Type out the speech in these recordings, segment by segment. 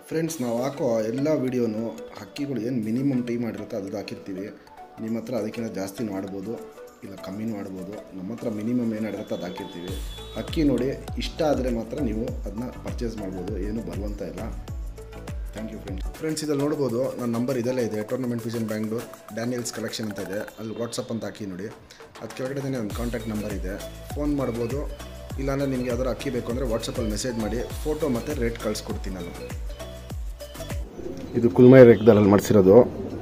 friends ನಾವು ಹಾಕೋ ಎಲ್ಲ ವೀಡಿಯೋನು ಹಕ್ಕಿಗಳು ಏನು ಮಿನಿಮಮ್ ಟೈಮ್ ಮಾಡಿರುತ್ತೆ ಅದು ಹಾಕಿರ್ತೀವಿ ನಿಮ್ಮ ಹತ್ರ ಅದಕ್ಕಿಂತ ಜಾಸ್ತಿನೂ ಆಡ್ಬೋದು ಇಲ್ಲ ಕಮ್ಮಿನೂ ಆಡ್ಬೋದು ನಮ್ಮ ಹತ್ರ ಮಿನಿಮಮ್ ಏನು ಆಡಿರುತ್ತೆ ಅದು ಹಾಕಿರ್ತೀವಿ ಹಕ್ಕಿ ನೋಡಿ ಇಷ್ಟ ಆದರೆ ಮಾತ್ರ ನೀವು ಅದನ್ನ ಪರ್ಚೇಸ್ ಮಾಡ್ಬೋದು ಏನು ಬರುವಂತ ಇಲ್ಲ ಥ್ಯಾಂಕ್ ಯು ಫ್ರೆಂಡ್ಸ್ ಫ್ರೆಂಡ್ಸ್ ಇದಲ್ಲಿ ನೋಡ್ಬೋದು ನನ್ನ ನಂಬರ್ ಇದೆಲ್ಲ ಇದೆ tournament vision Bangalore Daniels collection ಅಂತ ಇದೆ ಅಲ್ಲಿ ವಾಟ್ಸಪ್ ಅಂತ ಹಾಕಿ ನೋಡಿ ಅದು ಕೆಳಗಡೆ ನನ್ನ ಕಾಂಟ್ಯಾಕ್ಟ್ ನಂಬರ್ ಇದೆ ಫೋನ್ ಮಾಡ್ಬೋದು ಇಲ್ಲಾಂದರೆ ನಿಮಗೆ ಯಾವ್ದಾದ್ರು ಅಕ್ಕಿ ಬೇಕು ಅಂದರೆ ವಾಟ್ಸಪ್ಪಲ್ಲಿ ಮೆಸೇಜ್ ಮಾಡಿ ಫೋಟೋ ಮತ್ತು ರೇಟ್ ಕಳಿಸ್ಕೊಡ್ತೀನಿ ನಾನು ಇದು ಕುಲ್ಮೈ ರೇಖದಲ್ಲಿ ಮಾಡಿಸಿರೋದು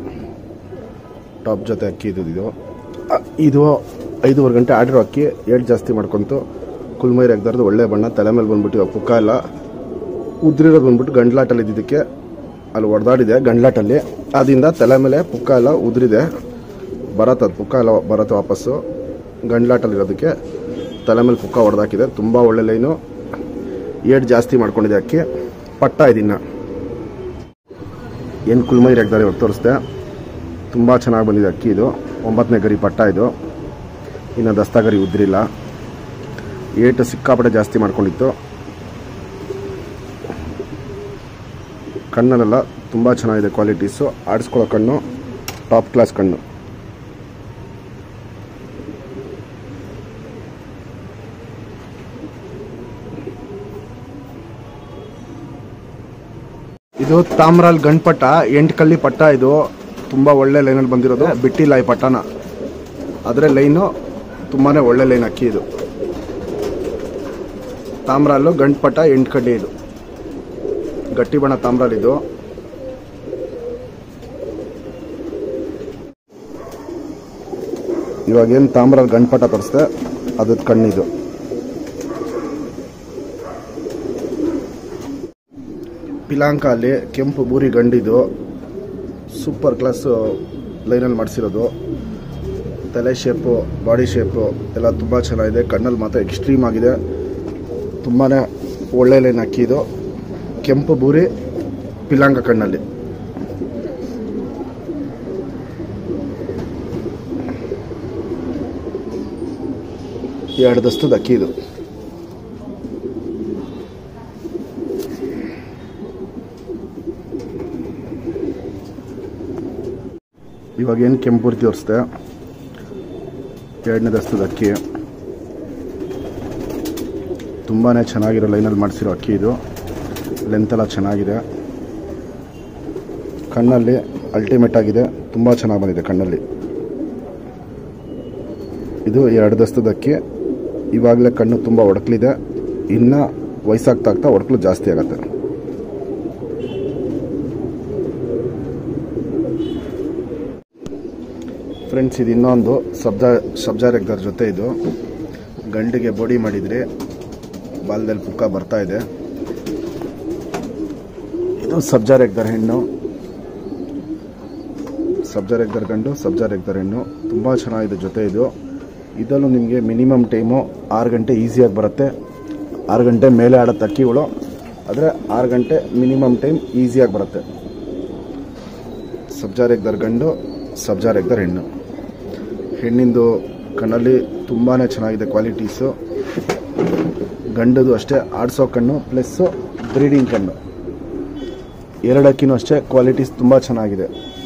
ಟಾಪ್ ಜೊತೆ ಅಕ್ಕಿ ಇದು ಇದು ಅ, ಇದು ಐದೂವರೆ ಗಂಟೆ ಆಡಿರೋ ಅಕ್ಕಿ ಏಟ್ ಜಾಸ್ತಿ ಮಾಡ್ಕೊಂತು ಕುಲ್ಮೈ ರೇಖದಾರ್ದು ಒಳ್ಳೆ ಬಣ್ಣ ತಲೆ ಮೇಲೆ ಬಂದ್ಬಿಟ್ಟು ಇವಾಗ ಪುಕ್ಕ ಎಲ್ಲ ಉದ್ರಿರೋದು ಬಂದ್ಬಿಟ್ಟು ಗಂಡ್ಲಾಟಲ್ಲಿ ಇದ್ದಿದ್ದಕ್ಕೆ ಅಲ್ಲಿ ಹೊಡೆದಾಡಿದೆ ಗಂಡ್ಲಾಟಲ್ಲಿ ಅದರಿಂದ ತಲೆ ಮೇಲೆ ಪುಕ್ಕ ಎಲ್ಲ ಉದುರಿದೆ ಬರತ್ತೆ ಅದು ಪುಕ್ಕ ಎಲ್ಲ ಬರತ್ತೆ ವಾಪಸ್ಸು ಗಂಡ್ಲಾಟಲ್ಲಿರೋದಕ್ಕೆ ತಲೆ ಮೇಲೆ ಪುಕ್ಕ ಹೊಡೆದಾಕಿದೆ ತುಂಬ ಒಳ್ಳೆ ಲೈನು ಏಟ್ ಜಾಸ್ತಿ ಮಾಡ್ಕೊಂಡಿದೆ ಅಕ್ಕಿ ಪಟ್ಟ ಇದನ್ನ ಏನು ಕುಲ್ಮೈ ರೇಖದಾರೆ ಇವಾಗ ತೋರಿಸ್ದೆ ತುಂಬ ಚೆನ್ನಾಗಿ ಬಂದಿದೆ ಅಕ್ಕಿ ಇದು ಒಂಬತ್ತನೇ ಗರಿ ಪಟ್ಟ ಇದು ಇನ್ನು ದಸ್ತಾಗರಿ ಉದ್ರಿಲ್ಲ ಏಟು ಸಿಕ್ಕಾಪಟ್ಟೆ ಜಾಸ್ತಿ ಮಾಡ್ಕೊಂಡಿತ್ತು ಕಣ್ಣಲ್ಲೆಲ್ಲ ತುಂಬ ಚೆನ್ನಾಗಿದೆ ಕ್ವಾಲಿಟೀಸು ಆಡಿಸ್ಕೊಳ್ಳೋ ಕಣ್ಣು ಟಾಪ್ ಕ್ಲಾಸ್ ಕಣ್ಣು ಇದು ತಾಮ್ರಾಲ್ ಗಂಡ್ಪಟ್ಟ ಎಂಟು ಕಲ್ಲಿ ಪಟ್ಟ ಇದು ತುಂಬ ಒಳ್ಳೆ ಲೈನಲ್ಲಿ ಬಂದಿರೋದು ಬಿಟ್ಟಿಲ್ಲ ಈ ಪಟ್ಟನ ಆದರೆ ಲೈನು ತುಂಬಾ ಒಳ್ಳೆ ಲೈನ್ ಅಕ್ಕಿ ಇದು ತಾಮ್ರಾಲು ಗಂಡ್ಪಟ್ಟ ಎಂಟು ಕಡ್ಡಿ ಇದು ಗಟ್ಟಿ ಬಣ್ಣ ತಾಮ್ರಾಲ್ ಇದು ಇವಾಗ ಏನು ತಾಮ್ರಾಲ್ ಗಂಡ್ಪಟ್ಟ ತರಿಸ್ದೆ ಅದ್ರದ್ದು ಕಣ್ಣಿದು ಪಿಲಾಂಕ ಅಲ್ಲಿ ಕೆಂಪು ಬೂರಿ ಗಂಡಿದು ಸೂಪರ್ ಕ್ಲಾಸ್ ಲೈನಲ್ಲಿ ಮಾಡಿಸಿರೋದು ತಲೆ ಶೇಪು ಬಾಡಿ ಶೇಪು ಎಲ್ಲ ತುಂಬ ಚೆನ್ನಾಗಿದೆ ಕಣ್ಣಲ್ಲಿ ಮಾತ್ರ ಎಕ್ಸ್ಟ್ರೀಮ್ ಆಗಿದೆ ತುಂಬಾ ಒಳ್ಳೆ ಲೈನ್ ಹಾಕಿದ್ದು ಕೆಂಪು ಬೂರಿ ಪಿಲಾಂಕ ಕಣ್ಣಲ್ಲಿ ಎರಡು ದಸ್ತದ ಅಕ್ಕಿ ಇದು ಇವಾಗ ಏನು ಕೆಂಪೂರಿ ತೋರಿಸ್ದೆ ಎರಡನೇ ದಸ್ತದ ಅಕ್ಕಿ ತುಂಬಾ ಚೆನ್ನಾಗಿರೋ ಲೈನಲ್ಲಿ ಮಾಡಿಸಿರೋ ಅಕ್ಕಿ ಇದು ಲೆಂತ್ ಎಲ್ಲ ಚೆನ್ನಾಗಿದೆ ಕಣ್ಣಲ್ಲಿ ಅಲ್ಟಿಮೇಟ್ ಆಗಿದೆ ತುಂಬ ಚೆನ್ನಾಗಿ ಬಂದಿದೆ ಕಣ್ಣಲ್ಲಿ ಇದು ಎರಡು ದಸ್ತದ ಅಕ್ಕಿ ಇವಾಗಲೇ ಕಣ್ಣು ತುಂಬ ಒಡಕಲಿದೆ ಇನ್ನು ವಯಸ್ಸಾಗ್ತಾ ಆಗ್ತಾ ಒಡಕಲು ಜಾಸ್ತಿ ಆಗುತ್ತೆ ಫ್ರೆಂಡ್ಸ್ ಇದು ಇನ್ನೊಂದು ಸಬ್ಜಾ ಸಬ್ಜಾ ರೆಗ್ದರ್ ಜೊತೆ ಇದು ಗಂಡಿಗೆ ಬೋಡಿ ಮಾಡಿದರೆ ಬಾಲದಲ್ಲಿ ಪುಕ್ಕ ಬರ್ತಾ ಇದೆ ಇದು ಸಬ್ಜಾ ರೆಗ್ದರ್ ಹೆಣ್ಣು ಸಬ್ಜಾ ರೆಗ್ದರ್ ಗಂಡು ಸಬ್ಜಾ ರೆಗ್ದರ್ ಹೆಣ್ಣು ತುಂಬ ಚೆನ್ನಾಗಿದೆ ಜೊತೆ ಇದು ಇದರಲ್ಲೂ ನಿಮಗೆ ಮಿನಿಮಮ್ ಟೈಮು ಆರು ಗಂಟೆ ಈಸಿಯಾಗಿ ಬರುತ್ತೆ ಆರು ಗಂಟೆ ಮೇಲೆ ಆಡೋ ಅಕ್ಕಿಗಳು ಆದರೆ ಆರು ಗಂಟೆ ಮಿನಿಮಮ್ ಟೈಮ್ ಈಸಿಯಾಗಿ ಬರುತ್ತೆ ಸಬ್ಜಾ ರೆಗ್ದರ್ ಗಂಡು ಸಬ್ಜಾ ರೆಗ್ದರ್ ಹೆಣ್ಣು ಹೆಣ್ಣಿಂದು ಕಣ್ಣಲ್ಲಿ ತುಂಬಾ ಚೆನ್ನಾಗಿದೆ ಕ್ವಾಲಿಟೀಸು ಗಂಡದು ಅಷ್ಟೇ ಆಡಿಸೋ ಕಣ್ಣು ಪ್ಲಸ್ಸು ಬ್ರೀಡಿಂಗ್ ಕಣ್ಣು ಎರಡಕ್ಕಿನೂ ಅಷ್ಟೇ ಕ್ವಾಲಿಟೀಸ್ ತುಂಬ ಚೆನ್ನಾಗಿದೆ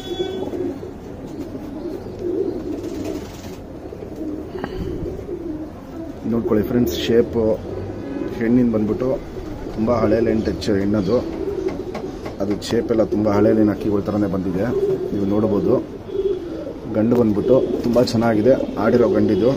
ನೋಡ್ಕೊಳ್ಳಿ ಫ್ರೆಂಡ್ಸ್ ಶೇಪು ಹೆಣ್ಣಿನ ಬಂದ್ಬಿಟ್ಟು ತುಂಬ ಹಳೆ ಲೈನ್ ಟಚ್ ಹೆಣ್ಣದು ಅದು ಶೇಪ್ ಎಲ್ಲ ತುಂಬ ಹಳೆ ಲೈನ್ ಅಕ್ಕಿಗಳ ಥರನೇ ಬಂದಿದೆ ನೀವು ನೋಡ್ಬೋದು ಗಂಡು ಬಂದ್ಬಿಟ್ಟು ತುಂಬ ಚೆನ್ನಾಗಿದೆ ಆಡಿರೋ ಗಂಡಿದು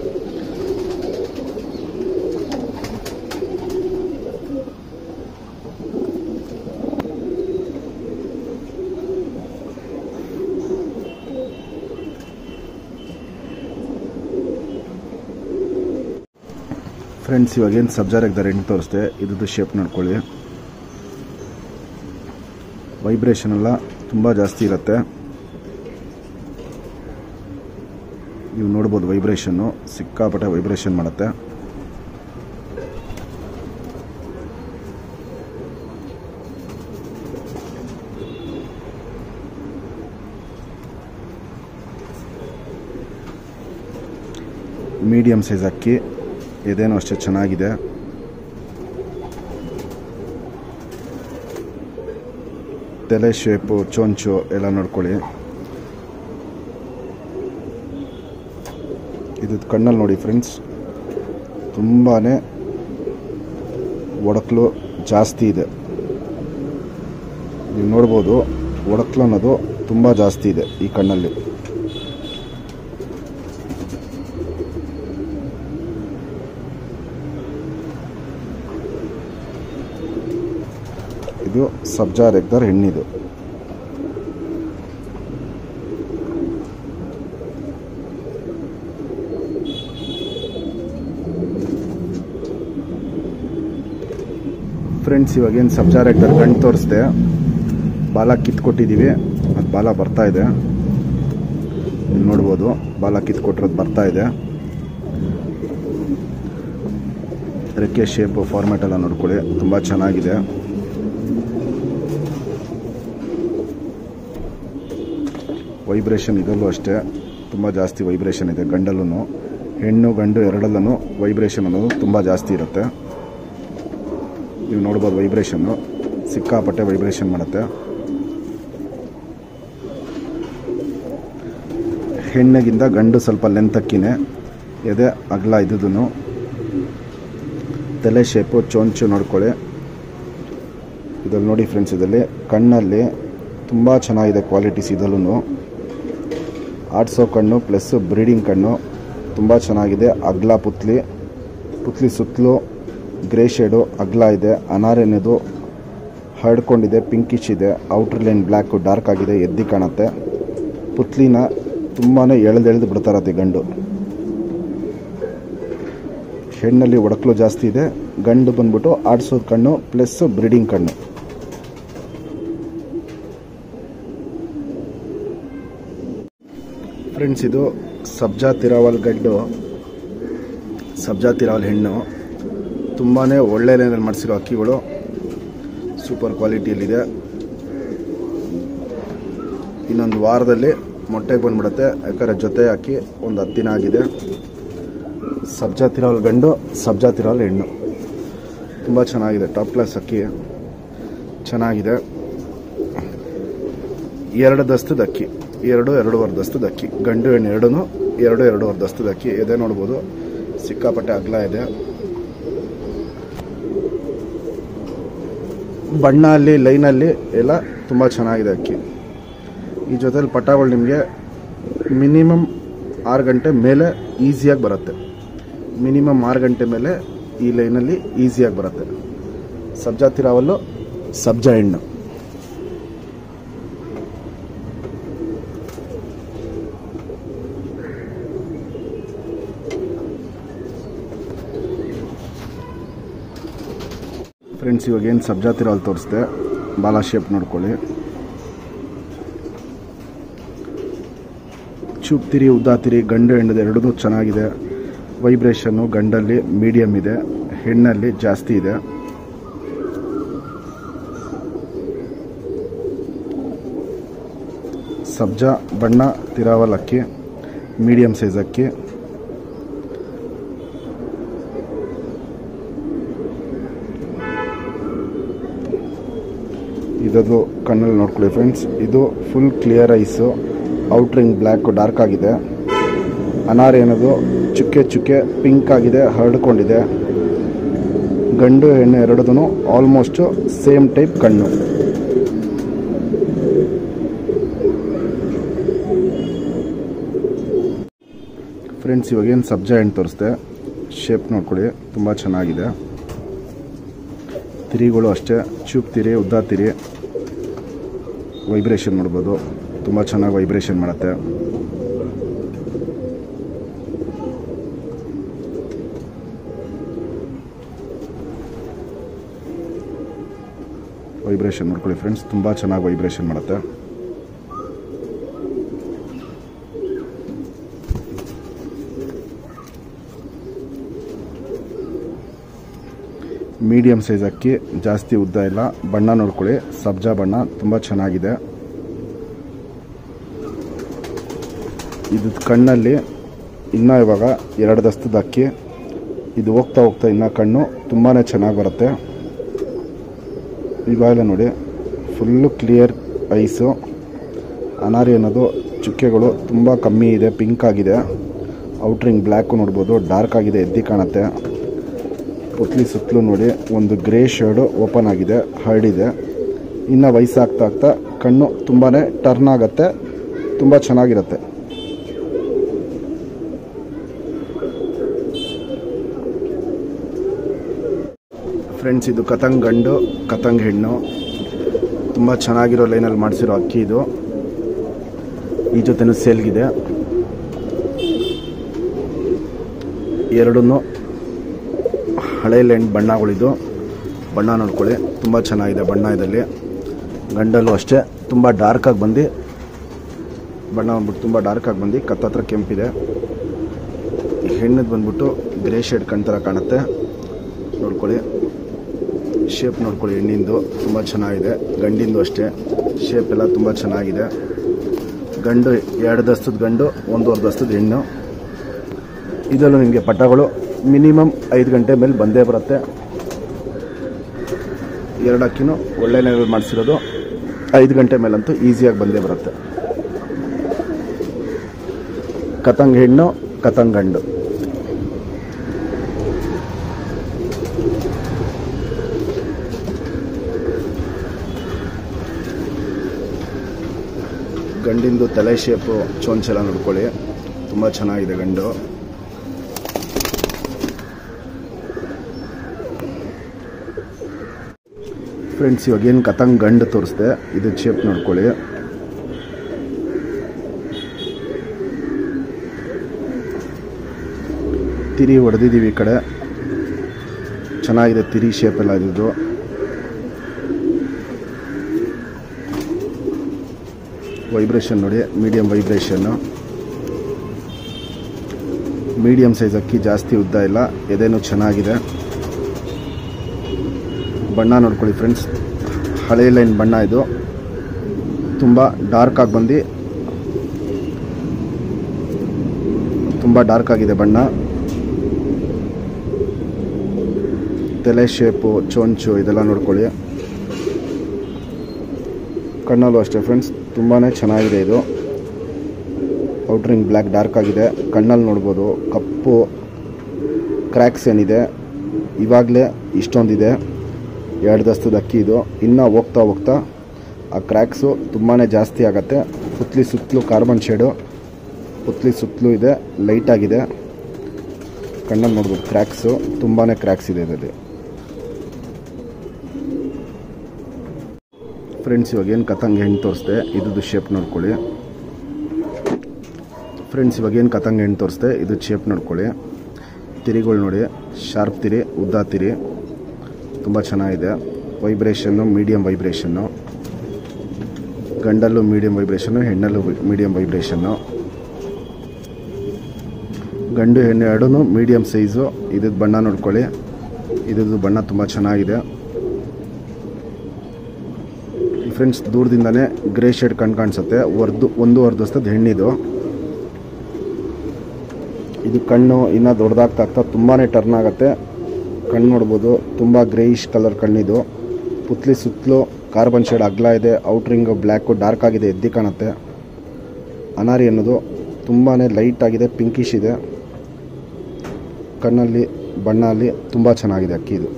ಫ್ರೆಂಡ್ಸ್ ಇವಾಗ ಏನು ಸಬ್ಜಾರಾಗ್ದಾರೆ ಹೆಣ್ಣು ತೋರಿಸ್ದೆ ಇದ್ದು ಶೇಪ್ ನೋಡ್ಕೊಳ್ಳಿ ವೈಬ್ರೇಷನ್ ಎಲ್ಲ ತುಂಬ ಜಾಸ್ತಿ ಇರುತ್ತೆ ನೀವು ನೋಡ್ಬೋದು ವೈಬ್ರೇಷನ್ನು ಸಿಕ್ಕಾಪಟ್ಟೆ ವೈಬ್ರೇಷನ್ ಮಾಡುತ್ತೆ ಮೀಡಿಯಮ್ ಸೈಜ್ ಅಕ್ಕಿ ಇದೇನೋ ಅಷ್ಟೇ ಚೆನ್ನಾಗಿದೆ ತಲೆ ಶೇಪು ಚೊಂಚು ಎಲ್ಲ ನೋಡ್ಕೊಳ್ಳಿ ಇದು ಕಣ್ಣಲ್ಲಿ ನೋಡಿ ಫ್ರೆಂಡ್ಸ್ ತುಂಬಾ ಒಡಕಲು ಜಾಸ್ತಿ ಇದೆ ನೀವು ನೋಡ್ಬೋದು ಒಡಕಲು ಅನ್ನೋದು ತುಂಬ ಜಾಸ್ತಿ ಇದೆ ಈ ಕಣ್ಣಲ್ಲಿ ಇದು ಸಬ್ಜಾ ರೆಗ್ದರ್ ಹೆಣ್ಣಿದು ಫ್ರೆಂಡ್ಸ್ ಇವಾಗೇನು ಸಬ್ಜಾ ರೆಗ್ದರ್ ಗಂಡು ತೋರಿಸ್ದೆ ಬಾಲ ಕಿತ್ಕೊಟ್ಟಿದ್ದೀವಿ ಅದು ಬಾಲ ಬರ್ತಾ ಇದೆ ಇಲ್ಲಿ ನೋಡ್ಬೋದು ಬಾಲ ಕಿತ್ಕೊಟ್ಟಿರೋದು ಬರ್ತಾ ಇದೆ ರೆಕ್ಕೆ ಶೇಪು ಫಾರ್ಮ್ಯಾಟ್ ಎಲ್ಲ ನೋಡ್ಕೊಳ್ಳಿ ತುಂಬ ಚೆನ್ನಾಗಿದೆ ವೈಬ್ರೇಷನ್ ಇದರಲ್ಲೂ ಅಷ್ಟೇ ತುಂಬ ಜಾಸ್ತಿ ವೈಬ್ರೇಷನ್ ಇದೆ ಗಂಡಲ್ಲೂ ಹೆಣ್ಣು ಗಂಡು ಎರಡಲ್ಲೂ ವೈಬ್ರೇಷನ್ ಅನ್ನೋದು ತುಂಬ ಜಾಸ್ತಿ ಇರುತ್ತೆ ನೀವು ನೋಡ್ಬೋದು ವೈಬ್ರೇಷನ್ನು ಸಿಕ್ಕಾಪಟ್ಟೆ ವೈಬ್ರೇಷನ್ ಮಾಡುತ್ತೆ ಹೆಣ್ಣಿಗಿಂತ ಗಂಡು ಸ್ವಲ್ಪ ಲೆಂತ್ ಅಕ್ಕಿನೇ ಎದೆ ಅಗಲ ಇದ್ದುದನ್ನು ತಲೆ ಶೇಪು ಚೊಂಚು ನೋಡ್ಕೊಳ್ಳಿ ಇದ್ರಲ್ಲಿ ನೋಡಿ ಫ್ರೆಂಡ್ಸ್ ಇದರಲ್ಲಿ ಕಣ್ಣಲ್ಲಿ ತುಂಬ ಚೆನ್ನಾಗಿದೆ ಕ್ವಾಲಿಟೀಸ್ ಇದಲ್ಲೂ ಆಡ್ಸೋ ಕಣ್ಣು ಪ್ಲಸ್ ಬ್ರೀಡಿಂಗ್ ಕಣ್ಣು ತುಂಬ ಚೆನ್ನಾಗಿದೆ ಅಗ್ಲ ಪುತ್ಲಿ ಪುತ್ಲಿ ಸುತ್ತಲೂ ಗ್ರೇ ಶೇಡು ಅಗ್ಲ ಇದೆ ಅನಾರೆನದು ಹರಡ್ಕೊಂಡಿದೆ ಪಿಂಕಿಶ್ ಇದೆ ಔಟರ್ ಲೈನ್ ಬ್ಲ್ಯಾಕು ಡಾರ್ಕ್ ಆಗಿದೆ ಎದ್ದಿ ಕಾಣುತ್ತೆ ಪುತ್ಲಿನ ತುಂಬಾ ಎಳೆದೆಳೆದು ಬಿಡ್ತಾರತ್ತೆ ಗಂಡು ಹೆಣ್ಣಲ್ಲಿ ಒಡಕಲು ಜಾಸ್ತಿ ಇದೆ ಗಂಡು ಬಂದ್ಬಿಟ್ಟು ಆಡ್ಸೋದು ಕಣ್ಣು ಪ್ಲಸ್ ಬ್ರೀಡಿಂಗ್ ಕಣ್ಣು ಫ್ರೆಂಡ್ಸ್ ಇದು ಸಬ್ಜಾ ತಿರಾವಲ್ ಗಡ್ಡು ಸಬ್ಜಾ ತಿರಾವಲ್ ಹೆಣ್ಣು ತುಂಬಾ ಒಳ್ಳೆ ಲೈನಲ್ಲಿ ಮಾಡಿಸಿರೋ ಅಕ್ಕಿಗಳು ಸೂಪರ್ ಕ್ವಾಲಿಟಿಯಲ್ಲಿದೆ ಇನ್ನೊಂದು ವಾರದಲ್ಲಿ ಮೊಟ್ಟೆಗೆ ಬಂದ್ಬಿಡುತ್ತೆ ಯಾಕಂದರೆ ಜೊತೆ ಹಾಕಿ ಒಂದು ಹತ್ತು ದಿನ ಆಗಿದೆ ಸಬ್ಜಾ ತಿರಾವಲ್ ಗಂಡು ಸಬ್ಜಾ ತಿರಾವಲ್ ಹೆಣ್ಣು ತುಂಬ ಚೆನ್ನಾಗಿದೆ ಟಾಪ್ ಕ್ಲಾಸ್ ಅಕ್ಕಿ ಚೆನ್ನಾಗಿದೆ ಎರಡು ದಸ್ತದ ಅಕ್ಕಿ ಎರಡು ಎರಡೂವರೆ ದಸ್ತದ ಅಕ್ಕಿ ಗಂಡು ಹೆಣ್ಣು ಎರಡೂ ಎರಡು ಎರಡೂವರೆ ದಸ್ತದ ಅಕ್ಕಿ ಎದೆ ನೋಡ್ಬೋದು ಸಿಕ್ಕಾಪಟ್ಟೆ ಅಗಲ ಇದೆ ಬಣ್ಣ ಅಲ್ಲಿ ಲೈನಲ್ಲಿ ಎಲ್ಲ ತುಂಬ ಚೆನ್ನಾಗಿದೆ ಅಕ್ಕಿ ಈ ಜೊತೆಲಿ ಪಟಾಗಳು ನಿಮಗೆ ಮಿನಿಮಮ್ ಆರು ಗಂಟೆ ಮೇಲೆ ಈಸಿಯಾಗಿ ಬರುತ್ತೆ ಮಿನಿಮಮ್ ಆರು ಗಂಟೆ ಮೇಲೆ ಈ ಲೈನಲ್ಲಿ ಈಸಿಯಾಗಿ ಬರುತ್ತೆ ಸಬ್ಜಾ ತಿರಾವಲ್ಲು ಸಬ್ಜಾ ಹೆಣ್ಣು ಫ್ರೆಂಡ್ಸ್ ಇವಾಗ ಏನು ಸಬ್ಜಾ ತಿರಾವಲ್ ತೋರಿಸ್ದೆ ಬಾಲ ಶೇಪ್ ನೋಡ್ಕೊಳ್ಳಿ ಚೂಪ್ತಿರಿ ಉದ್ದಾತಿರಿ ಗಂಡು ಹೆಣ್ಣದು ಎರಡೂ ಚೆನ್ನಾಗಿದೆ ವೈಬ್ರೇಷನ್ನು ಗಂಡಲ್ಲಿ ಮೀಡಿಯಮ್ ಇದೆ ಹೆಣ್ಣಲ್ಲಿ ಜಾಸ್ತಿ ಇದೆ ಸಬ್ಜಾ ಬಣ್ಣ ತಿರಾವಲ್ ಅಕ್ಕಿ ಮೀಡಿಯಮ್ ಸೈಜ್ ಅಕ್ಕಿ ಇದದು ಕಣ್ಣಲ್ಲಿ ನೋಡ್ಕೊಳ್ಳಿ ಫ್ರೆಂಡ್ಸ್ ಇದು full clear eyes outer ring black dark ಆಗಿದೆ ಅನಾರ್ ಏನದು ಚುಕ್ಕೆ ಚುಕ್ಕೆ ಪಿಂಕ್ ಆಗಿದೆ ಹರಡ್ಕೊಂಡಿದೆ ಗಂಡು ಹೆಣ್ಣು ಎರಡದೂ ಆಲ್ಮೋಸ್ಟು ಸೇಮ್ ಟೈಪ್ ಕಣ್ಣು ಫ್ರೆಂಡ್ಸ್ ಇವಾಗೇನು ಸಬ್ಜಾ ಹೆಣ್ಣು ತೋರಿಸ್ದೆ ಶೇಪ್ ನೋಡ್ಕೊಳ್ಳಿ ತುಂಬ ಚೆನ್ನಾಗಿದೆ ತಿರಿಗಳು ಅಷ್ಟೇ ಚೂಪ್ ತಿರಿ ಉದ್ದ ತಿರಿ ವೈಬ್ರೇಷನ್ ಮಾಡ್ಬೋದು ತುಂಬ ಚೆನ್ನಾಗಿ ವೈಬ್ರೇಷನ್ ಮಾಡುತ್ತೆ ವೈಬ್ರೇಷನ್ ನೋಡ್ಕೊಳ್ಳಿ ಫ್ರೆಂಡ್ಸ್ ತುಂಬ ಚೆನ್ನಾಗಿ ವೈಬ್ರೇಷನ್ ಮಾಡುತ್ತೆ ಮೀಡಿಯಮ್ ಸೈಜ್ ಅಕ್ಕಿ ಜಾಸ್ತಿ ಉದ್ದ ಇಲ್ಲ ಬಣ್ಣ ನೋಡ್ಕೊಳ್ಳಿ ಸಬ್ಜಾ ಬಣ್ಣ ತುಂಬ ಚೆನ್ನಾಗಿದೆ ಇದು ಕಣ್ಣಲ್ಲಿ ಇನ್ನೂ ಇವಾಗ ಎರಡು ದಸ್ತದ ಅಕ್ಕಿ ಇದು ಹೋಗ್ತಾ ಹೋಗ್ತಾ ಇನ್ನೂ ಕಣ್ಣು ತುಂಬಾ ಚೆನ್ನಾಗಿ ಬರುತ್ತೆ ಇವಾಗಲೇ ನೋಡಿ ಫುಲ್ಲು ಕ್ಲಿಯರ್ ಐಸು ಅನಾರಿ ಅನ್ನೋದು ಚುಕ್ಕೆಗಳು ತುಂಬ ಕಮ್ಮಿ ಇದೆ ಪಿಂಕ್ ಆಗಿದೆ ಔಟ್ರಿಂಗ್ ಬ್ಲ್ಯಾಕು ನೋಡ್ಬೋದು ಡಾರ್ಕ್ ಆಗಿದೆ ಎದ್ದಿ ಕಾಣುತ್ತೆ ಪುತ್ಲಿ ಸುತ್ತಲೂ ನೋಡಿ ಒಂದು ಗ್ರೇ ಶೇಡು ಓಪನ್ ಆಗಿದೆ ಹರಡಿದೆ ಇನ್ನು ವಯಸ್ಸಾಗ್ತಾ ಆಗ್ತಾ ಕಣ್ಣು ತುಂಬಾ ಟರ್ನ್ ಆಗುತ್ತೆ ತುಂಬ ಚೆನ್ನಾಗಿರುತ್ತೆ ಫ್ರೆಂಡ್ಸ್ ಇದು ಕತಂಗ್ ಗಂಡು ಕತಂಗ್ ಹೆಣ್ಣು ತುಂಬ ಚೆನ್ನಾಗಿರೋ ಲೈನಲ್ಲಿ ಮಾಡಿಸಿರೋ ಅಕ್ಕಿ ಇದು ಈ ಜೊತೆನೂ ಸೇಲ್ಗಿದೆ ಎರಡನ್ನೂ ಹಳೆ ಲೈನ್ ಬಣ್ಣಗಳಿದು ಬಣ್ಣ ನೋಡ್ಕೊಳ್ಳಿ ತುಂಬ ಚೆನ್ನಾಗಿದೆ ಬಣ್ಣ ಇದರಲ್ಲಿ ಗಂಡಲ್ಲೂ ಅಷ್ಟೇ ತುಂಬ ಡಾರ್ಕಾಗಿ ಬಂದು ಬಣ್ಣ ಬಂದ್ಬಿಟ್ಟು ತುಂಬ ಡಾರ್ಕಾಗಿ ಬಂದು ಕತ್ತತ್ರ ಕೆಂಪಿದೆ ಹೆಣ್ಣದು ಬಂದ್ಬಿಟ್ಟು ಗ್ರೇ ಶೇಡ್ ಕಣ್ತರ ಕಾಣುತ್ತೆ ನೋಡ್ಕೊಳ್ಳಿ ಶೇಪ್ ನೋಡ್ಕೊಳ್ಳಿ ಹೆಣ್ಣಿಂದು ತುಂಬ ಚೆನ್ನಾಗಿದೆ ಗಂಡಿಂದು ಅಷ್ಟೇ ಶೇಪ್ ಎಲ್ಲ ತುಂಬ ಚೆನ್ನಾಗಿದೆ ಗಂಡು ಎರಡು ದಸ್ತದ ಗಂಡು ಒಂದೂವರೆ ದಸ್ತದ ಹೆಣ್ಣು ಇದರಲ್ಲೂ ನಿಮಗೆ ಪಟಗಳು ಮಿನಿಮಮ್ ಐದು ಗಂಟೆ ಮೇಲೆ ಬಂದೇ ಬರುತ್ತೆ ಎರಡು ಅಕ್ಕಿನೂ ಒಳ್ಳೆ ಲೆವೆಲ್ ಮಾಡಿಸಿರೋದು ಐದು ಗಂಟೆ ಮೇಲಂತೂ ಈಸಿಯಾಗಿ ಬಂದೇ ಬರುತ್ತೆ ಕತಂಗ್ ಹೆಣ್ಣು ಕತಂಗ್ ಗಂಡು ಗಂಡಿಂದು ತಲೆ ಶೇಪು ಚೊಂಚೆಲ್ಲ ನೋಡ್ಕೊಳ್ಳಿ ತುಂಬ ಚೆನ್ನಾಗಿದೆ ಗಂಡು ಫ್ರೆಂಡ್ಸ್ ಇವಾಗ ಏನು ಕತಂಗ್ ಗಂಡು ತೋರಿಸ್ದೆ ಇದು ಶೇಪ್ ನೋಡ್ಕೊಳ್ಳಿ ತಿರಿ ಹೊಡೆದಿದ್ದೀವಿ ಈ ಕಡೆ ಚೆನ್ನಾಗಿದೆ ತಿರಿ ಶೇಪ್ ಎಲ್ಲ ಇದ್ದು ವೈಬ್ರೇಷನ್ ನೋಡಿ ಮೀಡಿಯಂ ವೈಬ್ರೇಷನ್ನು ಮೀಡಿಯಂ ಸೈಜ್ ಅಕ್ಕಿ ಜಾಸ್ತಿ ಉದ್ದ ಇಲ್ಲ ಎದೆನೂ ಚೆನ್ನಾಗಿದೆ ಬಣ್ಣ ನೋಡ್ಕೊಳ್ಳಿ ಫ್ರೆಂಡ್ಸ್ ಹಳೆ ಲೈನ್ ಬಣ್ಣ ಇದು ತುಂಬ ಡಾರ್ಕ್ ಆಗಿ ಬಂದು ತುಂಬ ಡಾರ್ಕ್ ಆಗಿದೆ ಬಣ್ಣ ತಲೆ ಶೇಪು ಚೊಂಚು ಇದೆಲ್ಲ ನೋಡ್ಕೊಳ್ಳಿ ಕಣ್ಣಲ್ಲೂ ಅಷ್ಟೇ ಫ್ರೆಂಡ್ಸ್ ತುಂಬಾ ಚೆನ್ನಾಗಿದೆ ಇದು ಔಟ್ರಿಂಗ್ ಬ್ಲ್ಯಾಕ್ ಡಾರ್ಕ್ ಆಗಿದೆ ಕಣ್ಣಲ್ಲಿ ನೋಡ್ಬೋದು ಕಪ್ಪು ಕ್ರ್ಯಾಕ್ಸ್ ಏನಿದೆ ಇವಾಗಲೇ ಇಷ್ಟೊಂದಿದೆ ಎರಡು ದಸ್ತದ ಅಕ್ಕಿ ಇದು ಇನ್ನೂ ಹೋಗ್ತಾ ಹೋಗ್ತಾ ಆ ಕ್ರ್ಯಾಕ್ಸು ತುಂಬಾ ಜಾಸ್ತಿ ಆಗುತ್ತೆ ಪುತ್ಲಿ ಸುತ್ತಲೂ ಕಾರ್ಬನ್ ಶೇಡು ಪುತ್ಲಿ ಸುತ್ತಲೂ ಇದೆ ಲೈಟಾಗಿದೆ ಕಣ್ಣಲ್ಲಿ ನೋಡ್ಬೋದು ಕ್ರ್ಯಾಕ್ಸು ತುಂಬಾ ಕ್ರ್ಯಾಕ್ಸ್ ಇದೆ ಇದರಲ್ಲಿ ಫ್ರೆಂಡ್ಸ್ ಇವಾಗ ಏನು ಕತಂಗ್ ಹೆಣ್ಣು ತೋರಿಸ್ದೆ ಇದ್ದು ಶೇಪ್ ನೋಡ್ಕೊಳ್ಳಿ ಫ್ರೆಂಡ್ಸ್ ಇವಾಗ ಏನು ಕತಂಗ್ ಹೆಣ್ಣು ತೋರಿಸ್ದೆ ಇದು ಶೇಪ್ ನೋಡ್ಕೊಳ್ಳಿ ತಿರಿಗಳು ನೋಡಿ ಶಾರ್ಪ್ ತಿರಿ ಉದ್ದ ತಿರಿ ತುಂಬ ಚೆನ್ನಾಗಿದೆ ವೈಬ್ರೇಷನ್ನು ಮೀಡಿಯಮ್ ವೈಬ್ರೇಷನ್ನು ಗಂಡಲ್ಲೂ ಮೀಡಿಯಮ್ ವೈಬ್ರೇಷನ್ನು ಹೆಣ್ಣಲ್ಲೂ ಮೀಡಿಯಮ್ ವೈಬ್ರೇಷನ್ನು ಗಂಡು ಹೆಣ್ಣು ಎರಡೂ ಮೀಡಿಯಮ್ ಸೈಜು ಇದ್ರದ್ದು ಬಣ್ಣ ನೋಡ್ಕೊಳ್ಳಿ ಇದ್ರದ್ದು ಬಣ್ಣ ತುಂಬ ಚೆನ್ನಾಗಿದೆ ಫ್ರೆಂಡ್ಸ್ ದೂರದಿಂದನೇ ಗ್ರೇ ಶೇಡ್ ಕಣ್ ಕಾಣಿಸುತ್ತೆ ವರ್ದು ಒಂದು ವರ್ದಸ್ತದ ಹೆಣ್ಣಿದು ಇದು ಕಣ್ಣು ಇನ್ನೂ ದೊಡ್ಡದಾಗ್ತಾ ಆಗ್ತಾ ತುಂಬಾ ಟರ್ನ್ ಆಗುತ್ತೆ ಕಣ್ಣು ನೋಡ್ಬೋದು ತುಂಬ ಗ್ರೇಯಿಶ್ ಕಲರ್ ಕಣ್ಣಿದು ಪುತ್ಲಿ ಸುತ್ತಲೂ ಕಾರ್ಬನ್ ಶೇಡ್ ಅಗ್ಲ ಇದೆ ಔಟ್ರಿಂಗ್ ಬ್ಲ್ಯಾಕು ಡಾರ್ಕ್ ಆಗಿದೆ ಎದ್ದಿ ಕಾಣುತ್ತೆ ಅನಾರಿ ಅನ್ನೋದು ತುಂಬಾ ಲೈಟ್ ಆಗಿದೆ ಪಿಂಕಿಶ್ ಇದೆ ಕಣ್ಣಲ್ಲಿ ಬಣ್ಣ ಅಲ್ಲಿ ತುಂಬ ಚೆನ್ನಾಗಿದೆ ಅಕ್ಕಿ ಇದು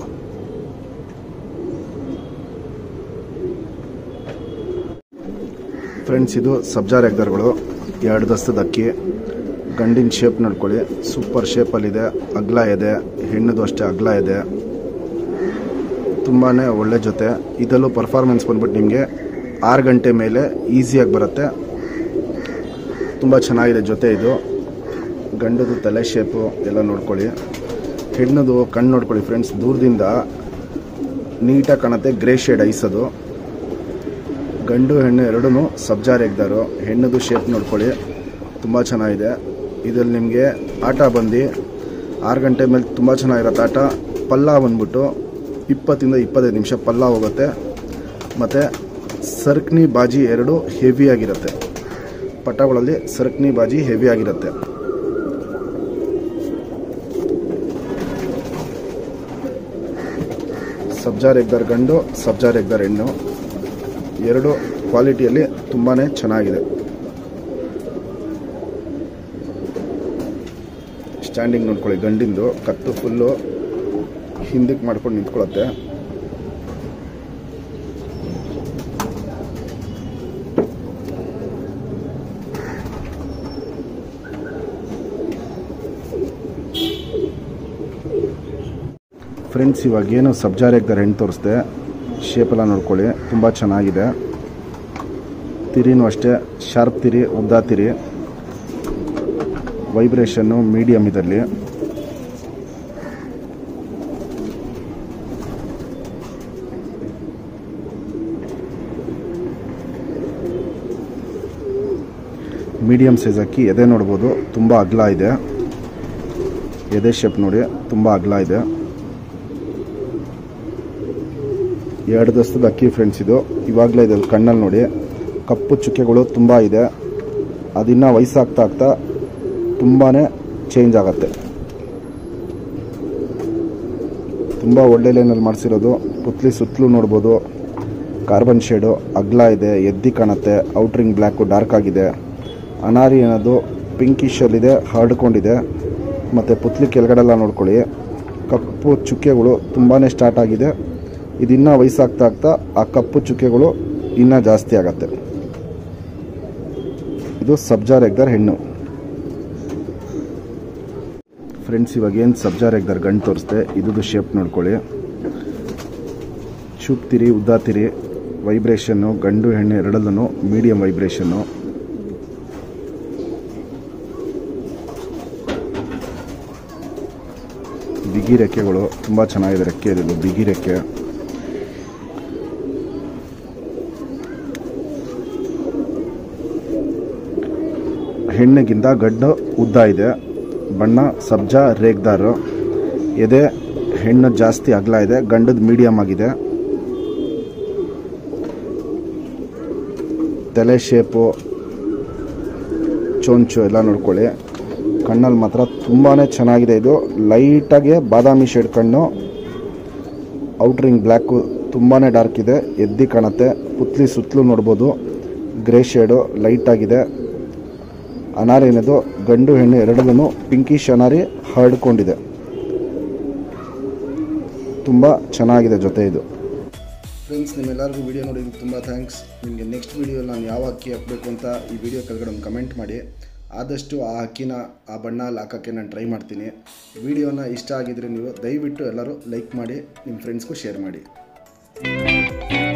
ಫ್ರೆಂಡ್ಸ್ ಇದು ಸಬ್ಜಾರ್ ಎಗ್ದರ್ಗಳು ಎರಡು ದಸ್ತದ ಅಕ್ಕಿ ಗಂಡಿನ ಶೇಪ್ ನೋಡ್ಕೊಳ್ಳಿ ಸೂಪರ್ ಶೇಪಲ್ಲಿದೆ ಅಗ್ಲ ಇದೆ ಹೆಣ್ಣದು ಅಷ್ಟೇ ಅಗ್ಲ ಇದೆ ತುಂಬಾ ಒಳ್ಳೆ ಜೊತೆ ಇದರಲ್ಲೂ ಪರ್ಫಾರ್ಮೆನ್ಸ್ ಬಂದ್ಬಿಟ್ಟು ನಿಮಗೆ ಆರು ಗಂಟೆ ಮೇಲೆ ಈಸಿಯಾಗಿ ಬರುತ್ತೆ ತುಂಬ ಚೆನ್ನಾಗಿದೆ ಜೊತೆ ಇದು ಗಂಡದು ತಲೆ ಶೇಪು ಎಲ್ಲ ನೋಡ್ಕೊಳ್ಳಿ ಹೆಣ್ಣದು ಕಣ್ಣು ನೋಡ್ಕೊಳ್ಳಿ ಫ್ರೆಂಡ್ಸ್ ದೂರದಿಂದ ನೀಟಾಗಿ ಕಾಣುತ್ತೆ ಗ್ರೇ ಶೇಡ್ ಐಸದು ಗಂಡು ಹೆಣ್ಣು ಎರಡೂ ಸಬ್ಜಾರ್ ಎಗ್ದಾರು ಹೆಣ್ಣದು ಶೇಪ್ ನೋಡ್ಕೊಳ್ಳಿ ತುಂಬ ಚೆನ್ನಾಗಿದೆ ಇದರಲ್ಲಿ ನಿಮಗೆ ಆಟ ಬಂದು ಆರು ಗಂಟೆ ಮೇಲೆ ತುಂಬ ಚೆನ್ನಾಗಿರುತ್ತೆ ಆಟ ಪಲ್ಲ ಬಂದ್ಬಿಟ್ಟು ಇಪ್ಪತ್ತಿಂದ ಇಪ್ಪತ್ತೈದು ನಿಮಿಷ ಪಲ್ಲ ಹೋಗುತ್ತೆ ಮತ್ತು ಸರ್ಕ್ನಿ ಬಾಜಿ ಎರಡು ಹೆವಿಯಾಗಿರುತ್ತೆ ಪಟಗಳಲ್ಲಿ ಸರ್ಕ್ನಿ ಬಾಜಿ ಹೆವಿಯಾಗಿರುತ್ತೆ ಸಬ್ಜಾರ್ ಎಗ್ದರ್ ಗಂಡು ಸಬ್ಜಾರ್ ಎಗ್ದರ್ ಹೆಣ್ಣು ಎರಡು ಕ್ವಾಲಿಟಿಯಲ್ಲಿ ತುಂಬಾ ಚೆನ್ನಾಗಿದೆ ಸ್ಟ್ಯಾಂಡಿಂಗ್ ನೋಡ್ಕೊಳ್ಳಿ ಗಂಡಿಂದು ಕತ್ತು ಫುಲ್ಲು ಹಿಂದಕ್ಕೆ ಮಾಡ್ಕೊಂಡು ನಿಂತ್ಕೊಳ್ಳುತ್ತೆ ಫ್ರೆಂಡ್ಸ್ ಇವಾಗ ಏನು ಸಬ್ಜಾರಿಯಾಗ್ದಾರೆ ಹೆಣ್ಣು ತೋರಿಸ್ದೆ ಶೇಪೆಲ್ಲ ನೋಡ್ಕೊಳ್ಳಿ ತುಂಬ ಚೆನ್ನಾಗಿದೆ ತಿರಿನೂ ಅಷ್ಟೇ ಶಾರ್ಪ್ ತಿರಿ ಉದ್ದ ತಿರಿ ವೈಬ್ರೇಷನ್ನು ಮೀಡಿಯಮ್ ಇದರಲ್ಲಿ ಮೀಡಿಯಮ್ ಸೈಜ್ ಅಕ್ಕಿ ಎದೆ ನೋಡ್ಬೋದು ತುಂಬ ಅಗಲ ಇದೆ ಎದೆ ಶೇಪ್ ನೋಡಿ ತುಂಬ ಅಗಲ ಇದೆ ಎರಡು ದಸ್ತದ ಅಕ್ಕಿ ಫ್ರೆಂಡ್ಸ್ ಇದು ಇವಾಗಲೇ ಇದೆ ಕಣ್ಣಲ್ಲಿ ನೋಡಿ ಕಪ್ಪು ಚುಕ್ಕೆಗಳು ತುಂಬ ಇದೆ ಅದಿನ್ನ ವಯಸ್ಸಾಗ್ತಾ ಆಗ್ತಾ ತುಂಬಾ ಚೇಂಜ್ ಆಗುತ್ತೆ ತುಂಬ ಒಳ್ಳೆ ಲೈನಲ್ಲಿ ಮಾಡಿಸಿರೋದು ಪುತ್ಲಿ ಸುತ್ತಲೂ ನೋಡ್ಬೋದು ಕಾರ್ಬನ್ ಶೇಡು ಅಗ್ಲ ಇದೆ ಎದ್ದಿ ಕಾಣುತ್ತೆ ಔಟ್ರಿಂಗ್ ಬ್ಲ್ಯಾಕು ಡಾರ್ಕ್ ಆಗಿದೆ ಅನಾರಿ ಅನ್ನೋದು ಪಿಂಕಿಶಲ್ಲಿದೆ ಹರಡ್ಕೊಂಡಿದೆ ಮತ್ತು ಪುತ್ಲಿ ಕೆಳಗಡೆಲ್ಲ ನೋಡ್ಕೊಳ್ಳಿ ಕಪ್ಪು ಚುಕ್ಕೆಗಳು ತುಂಬಾ ಸ್ಟಾರ್ಟ್ ಆಗಿದೆ ಇದಿನ್ನೂ ವಯಸ್ಸಾಗ್ತಾ ಆಗ್ತಾ ಆ ಕಪ್ಪು ಚುಕ್ಕೆಗಳು ಇನ್ನೂ ಜಾಸ್ತಿ ಆಗತ್ತೆ ಇದು ಸಬ್ಜಾರ್ ಎಗ್ದರ್ ಹೆಣ್ಣು ಫ್ರೆಂಡ್ಸ್ ಇವಾಗ ಏನು ಸಬ್ಜಾರ್ ಎಗ್ದರ್ ಗಂಡು ತೋರಿಸ್ದೆ ಇದ್ದು ಶೇಪ್ ನೋಡ್ಕೊಳ್ಳಿ ಚೂಪ್ತಿರಿ ಉದ್ದಾತಿರಿ ವೈಬ್ರೇಷನ್ನು ಗಂಡು ಹೆಣ್ಣು ಎರಡಲ್ಲೂ ಮೀಡಿಯಂ ವೈಬ್ರೇಷನ್ನು ಬಿಗಿ ರೆಕ್ಕೆಗಳು ತುಂಬ ಚೆನ್ನಾಗಿದೆ ರೆಕ್ಕೆ ಇದು ಬಿಗಿ ರೆಕ್ಕೆ ಹೆಣ್ಣಿಗಿಂತ ಗಡ್ಡು ಉದ್ದ ಇದೆ ಬಣ್ಣ ಸಬ್ಜಾ ರೇಗ್ದಾರು ಎದೆ ಹೆಣ್ಣು ಜಾಸ್ತಿ ಅಗಲ ಇದೆ ಗಂಡದ ಮೀಡಿಯಮ್ ಆಗಿದೆ ತಲೆ ಶೇಪು ಚೊಂಚು ಎಲ್ಲ ನೋಡ್ಕೊಳ್ಳಿ ಕಣ್ಣಲ್ಲಿ ಮಾತ್ರ ತುಂಬಾ ಚೆನ್ನಾಗಿದೆ ಇದು ಲೈಟಾಗಿ ಬಾದಾಮಿ ಶೇಡ್ ಕಣ್ಣು ಔಟ್ರಿಂಗ್ ಬ್ಲ್ಯಾಕು ತುಂಬಾ ಡಾರ್ಕ್ ಇದೆ ಎದ್ದಿ ಕಾಣುತ್ತೆ ಪುತ್ಲಿ ಸುತ್ತಲೂ ನೋಡ್ಬೋದು ಗ್ರೇ ಶೇಡು ಲೈಟಾಗಿದೆ ಅನಾರಿ ಏನದು ಗಂಡು ಹೆಣ್ಣು ಎರಡನ್ನೂ ಪಿಂಕಿಶ್ ಅನಾರಿ ಹರಡ್ಕೊಂಡಿದೆ ತುಂಬ ಚೆನ್ನಾಗಿದೆ ಜೊತೆ ಇದು ಫ್ರೆಂಡ್ಸ್ ನಿಮ್ಮೆಲ್ಲರಿಗೂ ವಿಡಿಯೋ ನೋಡಿದ್ದಕ್ಕೆ ತುಂಬ ಥ್ಯಾಂಕ್ಸ್ ನಿಮಗೆ ನೆಕ್ಸ್ಟ್ ವಿಡಿಯೋ ನಾನು ಯಾವ ಅಕ್ಕಿ ಹಾಕಬೇಕು ಅಂತ ಈ ವಿಡಿಯೋ ಕೆಳಗಡೆ ಒಂದು ಕಮೆಂಟ್ ಮಾಡಿ ಆದಷ್ಟು ಆ ಅಕ್ಕಿನ ಆ ಬಣ್ಣಲ್ಲಿ ಹಾಕೋಕ್ಕೆ ನಾನು ಟ್ರೈ ಮಾಡ್ತೀನಿ ವಿಡಿಯೋನ ಇಷ್ಟ ಆಗಿದ್ರೆ ನೀವು ದಯವಿಟ್ಟು ಎಲ್ಲರೂ ಲೈಕ್ ಮಾಡಿ ನಿಮ್ಮ ಫ್ರೆಂಡ್ಸ್ಗೂ ಶೇರ್ ಮಾಡಿ